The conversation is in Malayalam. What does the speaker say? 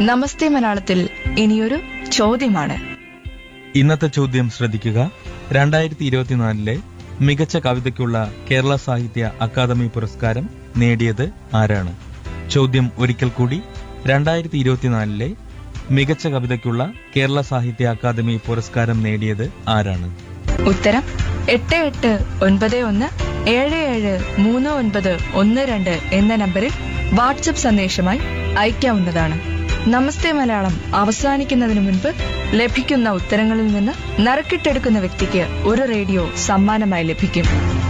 നമസ്തേ മലയാളത്തിൽ ഇനിയൊരു ചോദ്യമാണ് ഇന്നത്തെ ചോദ്യം ശ്രദ്ധിക്കുക രണ്ടായിരത്തി ഇരുപത്തിനാലിലെ മികച്ച കവിതയ്ക്കുള്ള കേരള സാഹിത്യ അക്കാദമി പുരസ്കാരം നേടിയത് ആരാണ് ചോദ്യം ഒരിക്കൽ കൂടി രണ്ടായിരത്തി ഇരുപത്തിനാലിലെ മികച്ച കവിതയ്ക്കുള്ള കേരള സാഹിത്യ അക്കാദമി പുരസ്കാരം നേടിയത് ആരാണ് ഉത്തരം എട്ട് എട്ട് ഒൻപത് ഒന്ന് ഏഴ് ഏഴ് മൂന്ന് ഒൻപത് ഒന്ന് രണ്ട് എന്ന നമ്പറിൽ വാട്സപ്പ് സന്ദേശമായി അയക്കാവുന്നതാണ് നമസ്തേ മലയാളം അവസാനിക്കുന്നതിന് മുൻപ് ലഭിക്കുന്ന ഉത്തരങ്ങളിൽ നിന്ന് നറുക്കിട്ടെടുക്കുന്ന വ്യക്തിക്ക് ഒരു റേഡിയോ സമ്മാനമായി ലഭിക്കും